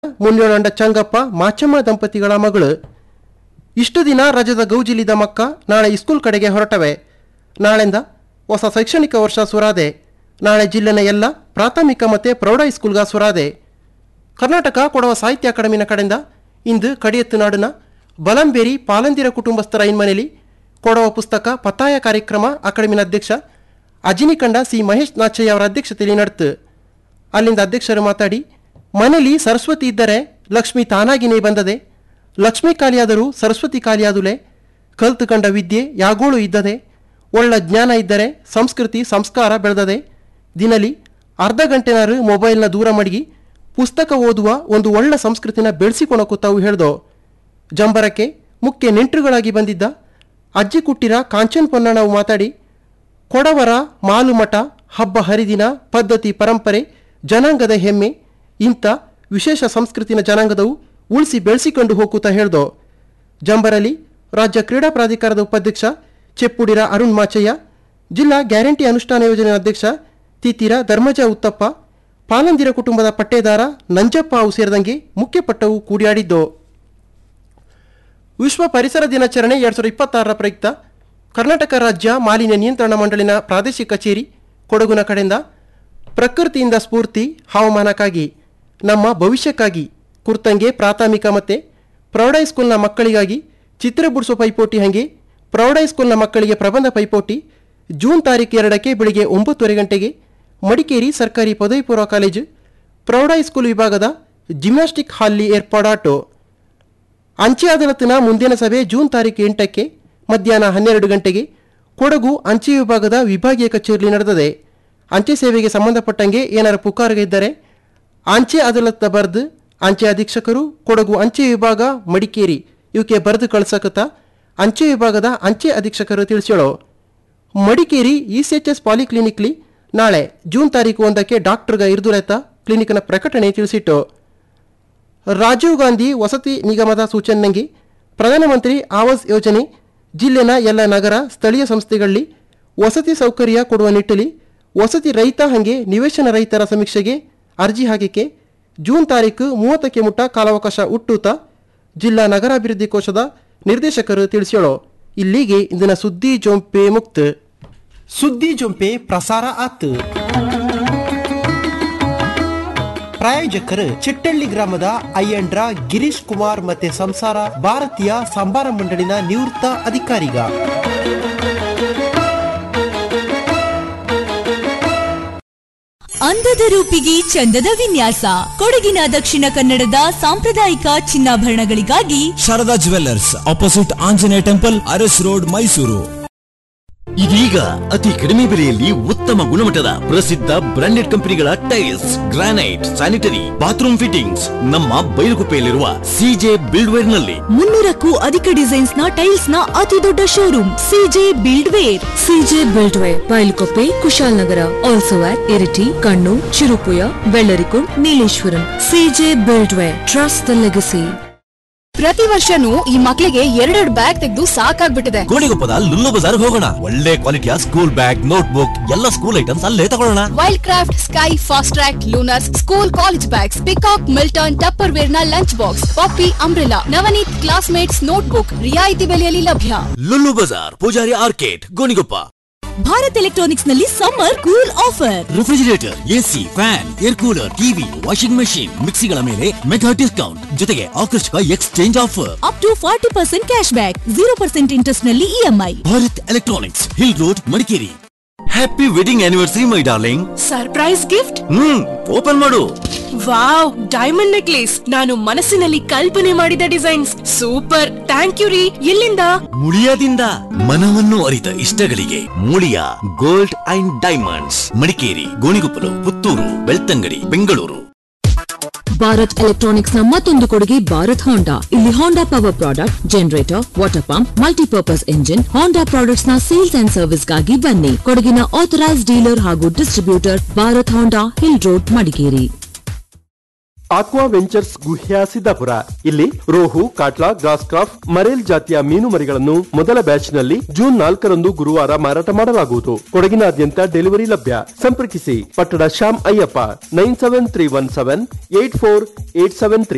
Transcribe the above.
ಮುನ್ಯೋಳಂಡ ಚಂಗಪ್ಪ ಮಾಚಮ್ಮ ದಂಪತಿಗಳ ಮಗಳು ಇಷ್ಟು ದಿನ ರಜದ ಗೌಜಿಲಿದ ಮಕ್ಕ ನಾಳೆ ಇಸ್ಕೂಲ್ ಕಡೆಗೆ ಹೊರಟವೆ ನಾಳೆಂದ ಹೊಸ ಶೈಕ್ಷಣಿಕ ವರ್ಷ ಸುರಾದೆ ನಾಳೆ ಜಿಲ್ಲೆನ ಎಲ್ಲ ಪ್ರಾಥಮಿಕ ಮತ್ತು ಪ್ರೌಢ ಇಸ್ಕೂಲ್ಗ ಸುರಾದೆ ಕರ್ನಾಟಕ ಕೊಡವ ಸಾಹಿತ್ಯ ಅಕಾಡೆಮಿನ ಕಡೆಯಿಂದ ಇಂದು ಕಡಿಯತ್ತು ನಾಡಿನ ಬಲಂಬೇರಿ ಪಾಲಂದಿರ ಕುಟುಂಬಸ್ಥರ ಇನ್ಮನೆಯಲ್ಲಿ ಕೊಡವ ಪುಸ್ತಕ ಪತ್ತಾಯ ಕಾರ್ಯಕ್ರಮ ಅಕಾಡೆಮಿನ ಅಧ್ಯಕ್ಷ ಅಜಿನಿಕಂಡ ಸಿ ಮಹೇಶ್ ನಾಚಯ್ಯ ಅವರ ಅಧ್ಯಕ್ಷತೆಯಲ್ಲಿ ನಡೆತು ಅಲ್ಲಿಂದ ಅಧ್ಯಕ್ಷರು ಮಾತಾಡಿ ಮನೆಯಲ್ಲಿ ಸರಸ್ವತಿ ಇದ್ದರೆ ಲಕ್ಷ್ಮಿ ತಾನಾಗಿನೇ ಬಂದದೆ ಲಕ್ಷ್ಮಿ ಖಾಲಿಯಾದರೂ ಸರಸ್ವತಿ ಖಾಲಿಯಾದುಲೆ ಕಲ್ತುಕೊಂಡ ವಿದ್ಯೆ ಯಾಗೋಳು ಇದ್ದದೆ ಒಳ್ಳ ಜ್ಞಾನ ಇದ್ದರೆ ಸಂಸ್ಕೃತಿ ಸಂಸ್ಕಾರ ಬೆಳೆದದೆ ದಿನಲಿ ಅರ್ಧ ಗಂಟೆನಾರು ಮೊಬೈಲ್ನ ದೂರ ಮಡಗಿ ಪುಸ್ತಕ ಓದುವ ಒಂದು ಒಳ್ಳೆ ಸಂಸ್ಕೃತಿನ ಬೆಳೆಸಿಕೊಳಕು ತಾವು ಹೇಳ್ದೋ ಜಂಬರಕ್ಕೆ ಮುಖ್ಯ ನೆಂಟರುಗಳಾಗಿ ಬಂದಿದ್ದ ಅಜ್ಜಿ ಕುಟ್ಟಿರ ಕಾಂಚನ್ ಪೊನ್ನಣ್ಣವು ಮಾತಾಡಿ ಕೊಡವರ ಮಾಲುಮಠ ಹಬ್ಬ ಹರಿದಿನ ಪದ್ಧತಿ ಪರಂಪರೆ ಜನಾಂಗದ ಹೆಮ್ಮೆ ಇಂಥ ವಿಶೇಷ ಸಂಸ್ಕೃತಿನ ಜನಾಂಗದವು ಉಳಿಸಿ ಬೆಳೆಸಿಕೊಂಡು ಹೋಗುತ್ತಾ ಹೇಳ್ದೋ ಜಂಬರಲ್ಲಿ ರಾಜ್ಯ ಕ್ರೀಡಾ ಪ್ರಾಧಿಕಾರದ ಉಪಾಧ್ಯಕ್ಷ ಚೆಪ್ಪುಡಿರ ಅರುಣ್ ಮಾಚಯ್ಯ ಜಿಲ್ಲಾ ಗ್ಯಾರಂಟಿ ಅನುಷ್ಠಾನ ಯೋಜನೆ ಅಧ್ಯಕ್ಷ ತಿತಿರ ಧರ್ಮಜ ಉತ್ತಪ್ಪ ಪಾಲಂದಿರ ಕುಟುಂಬದ ಪಟ್ಟೇದಾರ ನಂಜಪ್ಪ ಅವು ಸೇರಿದಂಗೆ ಮುಖ್ಯ ಪಟ್ಟವು ಕೂಡಿಯಾಡಿದ್ದು ವಿಶ್ವ ಪರಿಸರ ದಿನಾಚರಣೆ ಎರಡು ಸಾವಿರದ ಇಪ್ಪತ್ತಾರರ ಪ್ರಯುಕ್ತ ಕರ್ನಾಟಕ ರಾಜ್ಯ ಮಾಲಿನ್ಯ ನಿಯಂತ್ರಣ ಮಂಡಳಿನ ಪ್ರಾದೇಶಿಕ ಕಚೇರಿ ಕೊಡಗುನ ಕಡೆಯಿಂದ ಪ್ರಕೃತಿಯಿಂದ ಸ್ಫೂರ್ತಿ ಹವಾಮಾನಕ್ಕಾಗಿ ನಮ್ಮ ಭವಿಷ್ಯಕ್ಕಾಗಿ ಕುರ್ತಂಗೆ ಪ್ರಾಥಮಿಕ ಮತ್ತು ಪ್ರೌಢ ಸ್ಕೂಲ್ನ ಮಕ್ಕಳಿಗಾಗಿ ಚಿತ್ರ ಬಿಡಿಸೋ ಪೈಪೋಟಿ ಹಾಗೆ ಪ್ರೌಢ ಸ್ಕೂಲ್ನ ಮಕ್ಕಳಿಗೆ ಪ್ರಬಂಧ ಪೈಪೋಟಿ ಜೂನ್ ತಾರೀಕು ಎರಡಕ್ಕೆ ಬೆಳಿಗ್ಗೆ ಒಂಬತ್ತುವರೆ ಗಂಟೆಗೆ ಮಡಿಕೇರಿ ಸರ್ಕಾರಿ ಪದವಿ ಪೂರ್ವ ಕಾಲೇಜು ಪ್ರೌಢ ಸ್ಕೂಲ್ ವಿಭಾಗದ ಜಿಮ್ನಾಸ್ಟಿಕ್ ಹಾಲ್ಲಿ ಏರ್ಪಾಡಾಟು ಅಂಚೆ ಅದಾಲತ್ನ ಮುಂದಿನ ಸಭೆ ಜೂನ್ ತಾರೀಕು ಎಂಟಕ್ಕೆ ಮಧ್ಯಾಹ್ನ ಹನ್ನೆರಡು ಗಂಟೆಗೆ ಕೊಡಗು ಅಂಚೆ ವಿಭಾಗದ ವಿಭಾಗೀಯ ಕಚೇರಿಯಲ್ಲಿ ನಡೆದಿದೆ ಅಂಚೆ ಸೇವೆಗೆ ಸಂಬಂಧಪಟ್ಟಂಗೆ ಏನಾರು ಪುಕಾರುಗ ಇದ್ದರೆ ಅಂಚೆ ಅದಾಲತ್ನ ಬರೆದು ಅಂಚೆ ಅಧೀಕ್ಷಕರು ಕೊಡಗು ಅಂಚೆ ವಿಭಾಗ ಮಡಿಕೇರಿ ಇವಕ್ಕೆ ಬರೆದು ಕಳ್ಸಕತ್ತ ಅಂಚೆ ವಿಭಾಗದ ಅಂಚೆ ಅಧೀಕ್ಷಕರು ತಿಳಿಸ್ಯಾಳೋ Madikeri E C H S ಪಾಲಿಕ್ಲಿನಿಕ್ಲಿ ನಾಳೆ ಜೂನ್ ತಾರೀಕು ಒಂದಕ್ಕೆ ಡಾಕ್ಟರ್ಗ ಇರ್ದುಲೆತ್ತ ಕ್ಲಿನಿಕ್ನ ಪ್ರಕಟಣೆ ತಿಳಿಸಿಟ್ಟು ರಾಜೀವ್ ಗಾಂಧಿ ವಸತಿ ನಿಗಮದ ಸೂಚನೆಗೆ ಪ್ರಧಾನಮಂತ್ರಿ ಆವಾಸ್ ಯೋಜನೆ ಜಿಲ್ಲೆನ ಎಲ್ಲ ನಗರ ಸ್ಥಳೀಯ ಸಂಸ್ಥೆಗಳಲ್ಲಿ ವಸತಿ ಸೌಕರ್ಯ ಕೊಡುವ ನಿಟ್ಟಲ್ಲಿ ವಸತಿ ರಹಿತ ಹಾಗೆ ನಿವೇಶನ ರಹಿತರ ಸಮೀಕ್ಷೆಗೆ ಅರ್ಜಿ ಹಾಕಿಕೆ ಜೂನ್ ತಾರೀಕು ಮೂವತ್ತಕ್ಕೆ ಮುಟ್ಟ ಕಾಲಾವಕಾಶ ಹುಟ್ಟುತ್ತ ಜಿಲ್ಲಾ ನಗರಾಭಿವೃದ್ಧಿ ಕೋಶದ ನಿರ್ದೇಶಕರು ತಿಳಿಸ್ಯಾಳೋ ಇಲ್ಲಿಗೆ ಇಂದಿನ ಸುದ್ದಿ ಜೊಂಪೆ ಮುಕ್ತ ಸುದ್ದಿ ಜೊಂಪೆ ಪ್ರಸಾರ ಆತು ಪ್ರಾಯೋಜಕರು ಚಿಟ್ಟಳ್ಳಿ ಗ್ರಾಮದ ಅಯ್ಯಂಡ್ರ ಗಿರೀಶ್ ಕುಮಾರ್ ಮತ್ತೆ ಸಂಸಾರ ಭಾರತೀಯ ಸಂಬಾರ ಮಂಡಳಿನ ನಿವೃತ್ತ ಅಧಿಕಾರಿಗ ಅಂದದ ರೂಪಿಗೆ ಚಂದದ ವಿನ್ಯಾಸ ಕೊಡಗಿನ ದಕ್ಷಿಣ ಕನ್ನಡದ ಸಾಂಪ್ರದಾಯಿಕ ಚಿನ್ನಾಭರಣಗಳಿಗಾಗಿ Sharada jewellers opposite Anjaneya temple Aras road Mysuru ಇದೀಗ ಅತಿ ಕಡಿಮೆ ಬೆಲೆಯಲ್ಲಿ ಉತ್ತಮ ಗುಣಮಟ್ಟದ ಪ್ರಸಿದ್ಧ ಬ್ರಾಂಡೆಡ್ ಕಂಪನಿಗಳ tiles granite sanitary bathroom fittings ನಮ್ಮ ಬೈಲುಗುಪ್ಪೆಯಲ್ಲಿರುವ ಸಿಜೆ ಬಿಲ್ಡ್ವೇರ್ ನಲ್ಲಿ ಮುನ್ನೂರಕ್ಕೂ ಅಧಿಕ ಡಿಸೈನ್ಸ್ ನ ಟೈಲ್ಸ್ ನ ಅತಿ ದೊಡ್ಡ showroom C J buildware C J buildware Bylakuppe Kushalnagar also at Iritty Kannur Cherupuzha Vellarikundu Nileshwaram C J buildware trust the legacy ಪ್ರತಿ ವರ್ಷನೂ ಈ ಮಕ್ಳಿಗೆ ಎರಡೆರಡು ಬ್ಯಾಗ್ ತೆಗೆದು ಸಾಕಾಗ್ಬಿಟ್ಟಿದೆ ಗೋಣಿಗೊಪ್ಪದ ಲುಲ್ಲು ಬಜಾರ್ ಹೋಗೋಣ ಒಳ್ಳೆ ಕ್ವಾಲಿಟಿಯ ಸ್ಕೂಲ್ ಬ್ಯಾಗ್ ನೋಟ್ ಬುಕ್ ಎಲ್ಲ ಸ್ಕೂಲ್ ಐಟಮ್ಸ್ ಅಲ್ಲೇ ತಗೊಳ್ಳೋಣ wildcraft sky fastrack lunars school college bags peacock Milton tupperware ನ lunch box poppy umbrella Navneet classmates notebook ರಿಯಾಯಿತಿ ಬೆಲೆಯಲ್ಲಿ ಲಭ್ಯ Lulu bazaar Poojari arcade Gonikoppa Bharat electronics ನಲ್ಲಿ summer cool offer refrigerator AC fan air cooler TV washing machine ಮಿಕ್ಸಿಗಳ ಮೇಲೆ mega discount ಜೊತೆಗೆ ಆಕರ್ಷಕ exchange offer up to forty percent cash back zero percent interest ನಲ್ಲಿ EMI Bharat electronics hill road Madikeri happy wedding anniversary my darling surprise gift hmm open ಮಾಡು wow diamond necklace ನಾನು ಮನಸ್ಸಿನಲ್ಲಿ ಕಲ್ಪನೆ ಮಾಡಿದ ಡಿಸೈನ್ಸ್ ಸೂಪರ್ ಥ್ಯಾಂಕ್ ಯು ರೀ ಎಲ್ಲಿಂದ ಮುಳಿಯಾದಿಂದ ಮನವನ್ನು ಅರಿತ ಇಷ್ಟಗಳಿಗೆ Muliya gold and diamonds Madikeri Gonikoppal Puttur Belthangady Bengaluru Bharat electronics ನ ಮತ್ತೊಂದು ಕೊಡುಗೆ ಭಾರತ್ ಹೋಂಡಾ ಇಲ್ಲಿ Honda power product generator water pump multipurpose engine Honda products ನ ಸೇಲ್ಸ್ ಅಂಡ್ ಸರ್ವಿಸ್ ಗಾಗಿ ಬನ್ನಿ ಕೊಡಗಿನ ಆಥರೈಸ್ ಡೀಲರ್ ಹಾಗೂ distributor Bharat Honda hill road Madikeri aqua ventures Guhya Siddapura ಇಲ್ಲಿ ರೋಹು ಕಾಟ್ಲಾ ಗ್ರಾಸ್ ಕ್ರಾಫ್ ಮರೇಲ್ ಜಾತಿಯ ಮೀನು ಮರಿಗಳನ್ನು ಮೊದಲ ಬ್ಯಾಚ್ ನಲ್ಲಿ ಜೂನ್ ನಾಲ್ಕರಂದು ಗುರುವಾರ ಮಾರಾಟ ಮಾಡಲಾಗುವುದು ಕೊಡಗಿನಾದ್ಯಂತ ಡೆಲಿವರಿ ಲಭ್ಯ ಸಂಪರ್ಕಿಸಿ ಪಟ್ಟಣ Shyam Ayyappa nine seven three one seven eight four eight seven three